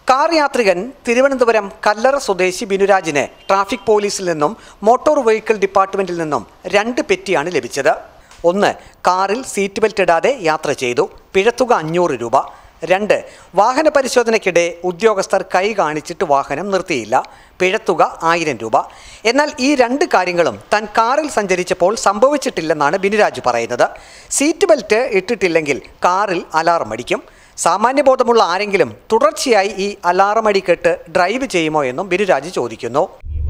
car യാത്രികൻ തിരുവനന്തപുരം കല്ലറ സ്വദേശി ബിനുരാജിന് traffic പോലീസിൽ നിന്നും മോട്ടോർ വെഹിക്കിൾ ഡിപ്പാർട്ട്മെന്റിൽ നിന്നും രണ്ട് പെറ്റിയാണ് ലഭിച്ചത് ഒന്ന് കാറിൽ സീറ്റ് ബെൽറ്റ് ഇടാതെ യാത്ര ചെയ്തു പിഴത്തുക അഞ്ഞൂറ് രൂപ രണ്ട് വാഹന പരിശോധനയ്ക്കിടെ ഉദ്യോഗസ്ഥർ കൈ കാണിച്ചിട്ട് വാഹനം നിർത്തിയില്ല പിഴത്തുക ആയിരം രൂപ എന്നാൽ ഈ രണ്ട് കാര്യങ്ങളും താൻ കാറിൽ സഞ്ചരിച്ചപ്പോൾ സംഭവിച്ചിട്ടില്ലെന്നാണ് ബിനുരാജ് പറയുന്നത് സീറ്റ് ബെൽറ്റ് ഇട്ടിട്ടില്ലെങ്കിൽ കാറിൽ അലാറം അടിക്കും സാമാന്യബോധമുള്ള ആരെങ്കിലും തുടർച്ചയായി ഈ അലാറം അടിക്കെട്ട് ഡ്രൈവ് ചെയ്യുമോ എന്നും ബിനുരാജ് ചോദിക്കുന്നു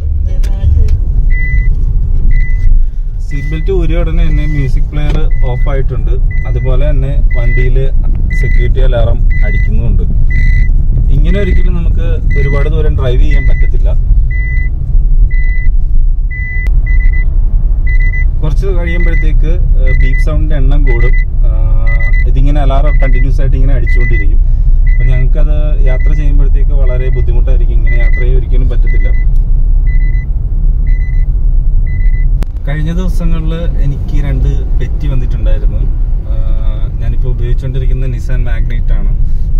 സീറ്റ് ബെൽറ്റ് ഊരിയ ഉടനെ തന്നെ മ്യൂസിക് പ്ലെയർ ഓഫ് ആയിട്ടുണ്ട് അതുപോലെ തന്നെ വണ്ടിയിൽ സെക്യൂരിറ്റി അലാറം അടിക്കുന്നുമുണ്ട് ഇങ്ങനെ ഒരിക്കലും നമുക്ക് ഒരുപാട് ദൂരം ഡ്രൈവ് ചെയ്യാൻ പറ്റത്തില്ല കുറച്ച് കഴിയുമ്പോഴത്തേക്ക് ബീപ്പ് സൗണ്ടിന്റെ എണ്ണം കൂടും ആ, ഇതിങ്ങനെ അലാറം കണ്ടിന്യൂസ് ആയിട്ട് ഇങ്ങനെ അടിച്ചുകൊണ്ടിരിക്കും അപ്പം ഞങ്ങൾക്കത് യാത്ര ചെയ്യുമ്പോഴത്തേക്ക് വളരെ ബുദ്ധിമുട്ടായിരിക്കും ഇങ്ങനെ യാത്ര ചെയ്യാൻ ഒരിക്കലും പറ്റത്തില്ല കഴിഞ്ഞ ദിവസങ്ങളിൽ എനിക്ക് രണ്ട് പെറ്റി വന്നിട്ടുണ്ടായിരുന്നു ആഹ് ഞാനിപ്പോൾ ഉപയോഗിച്ചുകൊണ്ടിരിക്കുന്ന നിസാൻ മാഗ്നൈറ്റ് ആണ്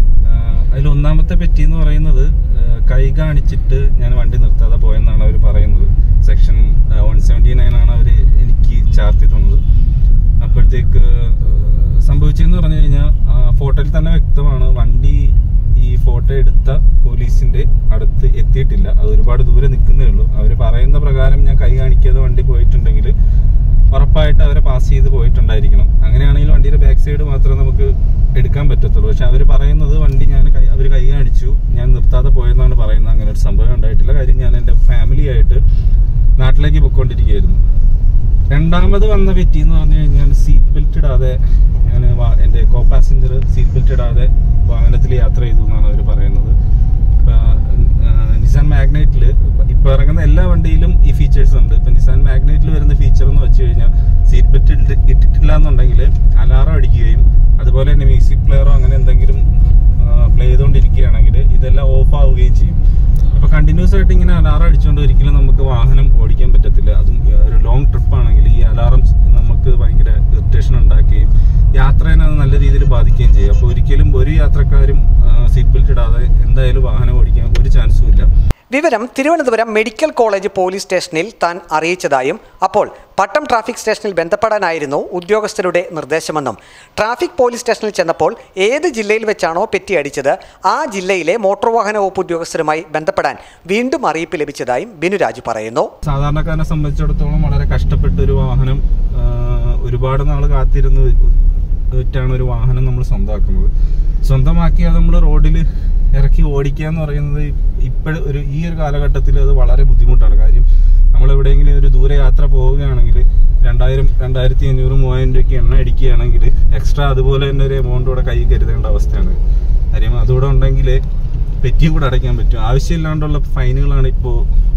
ആഹ് അതിൽ ഒന്നാമത്തെ പെറ്റി എന്ന് പറയുന്നത് ആഹ് കൈ കാണിച്ചിട്ട് ഞാൻ വണ്ടി നിർത്താതെ പോയെന്നാണ് അവർ പറയുന്നത് സെക്ഷൻ വൺ സെവൻറ്റി നയൻ ആണ് അവർ എനിക്ക് ചാർത്തി തന്നത് അപ്പോഴത്തേക്ക് ആഹ് സംഭവിച്ചതെന്ന് പറഞ്ഞു കഴിഞ്ഞാൽ ഫോട്ടോയിൽ തന്നെ വ്യക്തമാണ് വണ്ടി ഈ ഫോട്ടോ എടുത്ത പോലീസിന്റെ അടുത്ത് എത്തിയിട്ടില്ല അത് ഒരുപാട് ദൂരെ നിൽക്കുന്നേ ഉള്ളൂ അവർ പറയുന്ന പ്രകാരം ഞാൻ കൈ കാണിക്കാതെ വണ്ടി പോയിട്ടുണ്ടെങ്കിൽ ഉറപ്പായിട്ട് അവരെ പാസ് ചെയ്ത് പോയിട്ടുണ്ടായിരിക്കണം അങ്ങനെയാണെങ്കിൽ വണ്ടിയുടെ ബാക്ക് സൈഡ് മാത്രമേ നമുക്ക് എടുക്കാൻ പറ്റത്തുള്ളൂ പക്ഷെ അവർ പറയുന്നത് വണ്ടി ഞാൻ അവർ കൈ കാണിച്ചു ഞാൻ നിർത്താതെ പോയെന്നാണ് പറയുന്നത് അങ്ങനെ ഒരു സംഭവം ഉണ്ടായിട്ടില്ല കാര്യം ഞാൻ എൻ്റെ ഫാമിലി ആയിട്ട് നാട്ടിലേക്ക് പൊയ്ക്കൊണ്ടിരിക്കുകയായിരുന്നു രണ്ടാമത് വന്ന പെറ്റി എന്ന് പറഞ്ഞു കഴിഞ്ഞാൽ സീറ്റ് ബെൽറ്റ് ഇടാതെ ഞാൻ എൻ്റെ കോ പാസഞ്ചർ സീറ്റ് ബെൽറ്റ് ഇടാതെ വാഹനത്തിൽ യാത്ര ചെയ്തു എന്നാണ് അവർ പറയുന്നത് ഇപ്പൊ, ആ, നിസാൻ മാഗ്നൈറ്റിൽ ഇപ്പൊ ഇറങ്ങുന്ന എല്ലാ വണ്ടിയിലും ഈ ഫീച്ചേഴ്സ് ഉണ്ട് ഇപ്പൊ നിസാൻ മാഗ്നൈറ്റിൽ വരുന്ന ഫീച്ചർ എന്ന് വെച്ച് കഴിഞ്ഞാൽ സീറ്റ് ബെൽറ്റ് ഇട്ടിട്ടില്ല എന്നുണ്ടെങ്കിൽ അലാറം അടിക്കുകയും അതുപോലെ തന്നെ മ്യൂസിക് പ്ലെയറോ അങ്ങനെ എന്തെങ്കിലും പ്ലേ ചെയ്തുകൊണ്ടിരിക്കുകയാണെങ്കിൽ ഇതെല്ലാം ഓഫ് ആവുകയും ചെയ്യും അപ്പൊ കണ്ടിന്യൂസ് ആയിട്ട് ഇങ്ങനെ അലാറം അടിച്ചുകൊണ്ട് ഒരിക്കലും നമുക്ക് വാഹനം ഓടിക്കാൻ പറ്റത്തില്ല അതും ഏഹ്, ഒരു ലോങ് ട്രിപ്പ് ആണെങ്കിൽ ഈ അലാറം നമുക്ക് ഭയങ്കര ഇറിറ്റേഷൻ ഉണ്ടാക്കുകയും യാത്രേനെ അത് നല്ല രീതിയിൽ ബാധിക്കുകയും ചെയ്യും അപ്പോൾ ഒരിക്കലും ഒരു യാത്രക്കാരും സീറ്റ് ബെൽറ്റ് ഇടാതെ എന്തായാലും വാഹനം ഓടിക്കാൻ ഒരു ചാൻസും ഇല്ല വിവരം തിരുവനന്തപുരം മെഡിക്കൽ കോളേജ് പോലീസ് സ്റ്റേഷനിൽ താൻ അറിയിച്ചതായും അപ്പോൾ പട്ടം ട്രാഫിക് സ്റ്റേഷനിൽ ബന്ധപ്പെടാനായിരുന്നു ഉദ്യോഗസ്ഥരുടെ നിർദ്ദേശമെന്നും ട്രാഫിക് പോലീസ് സ്റ്റേഷനിൽ ചെന്നപ്പോൾ ഏത് ജില്ലയിൽ വെച്ചാണോ പെറ്റി അടിച്ചത് ആ ജില്ലയിലെ മോട്ടോർ വാഹന വകുപ്പ് ഉദ്യോഗസ്ഥരുമായി ബന്ധപ്പെടാൻ വീണ്ടും അറിയിപ്പ് ലഭിച്ചതായും ബിനുരാജ് പറയുന്നു സാധാരണക്കാരനെ സംബന്ധിച്ചിടത്തോളം വളരെ കഷ്ടപ്പെട്ട ഒരു വാഹനം ആ, ഒരുപാട് നാൾ കാത്തിരുന്ന് വിറ്റാണ് ഒരു വാഹനം നമ്മൾ സ്വന്തമാക്കുന്നത് സ്വന്തമാക്കി അത് നമ്മൾ റോഡിൽ ഇറക്കി ഓടിക്കുക എന്ന് പറയുന്നത് ഇപ്പോഴും ഒരു ഈ ഒരു കാലഘട്ടത്തിൽ അത് വളരെ ബുദ്ധിമുട്ടാണ് കാര്യം നമ്മൾ എവിടെയെങ്കിലും ഒരു ദൂരെ യാത്ര പോവുകയാണെങ്കിൽ രണ്ടായിരം രണ്ടായിരത്തി അഞ്ഞൂറ് മൂവായിരം രൂപയ്ക്ക് എണ്ണ അടിക്കുകയാണെങ്കിൽ എക്സ്ട്രാ അതുപോലെ തന്നെ ഒരു എമൗണ്ട് കൂടെ കൈ കരുതേണ്ട അവസ്ഥയാണ് കാര്യം അതുകൂടെ ഉണ്ടെങ്കിൽ പെറ്റിയും കൂടെ അടയ്ക്കാൻ പറ്റും ആവശ്യമില്ലാണ്ടുള്ള ഫൈനുകളാണ് ഇപ്പോൾ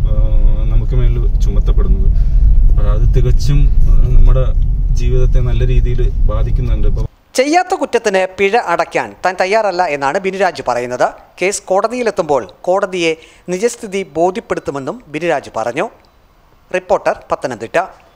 നമുക്ക് മേളിൽ ചുമത്തപ്പെടുന്നത് അപ്പോൾ അത് തികച്ചും ആ, നമ്മുടെ ജീവിതത്തെ നല്ല രീതിയിൽ ബാധിക്കുന്നുണ്ട് ഇപ്പോൾ ചെയ്യാത്ത കുറ്റത്തിന് പിഴ അടയ്ക്കാൻ താൻ തയ്യാറല്ല എന്നാണ് ബിനുരാജ് പറയുന്നത് കേസ് കോടതിയിലെത്തുമ്പോൾ കോടതിയെ നിജസ്ഥിതി ബോധ്യപ്പെടുത്തുമെന്നും ബിനുരാജ് പറഞ്ഞു റിപ്പോർട്ടർ പത്തനംതിട്ട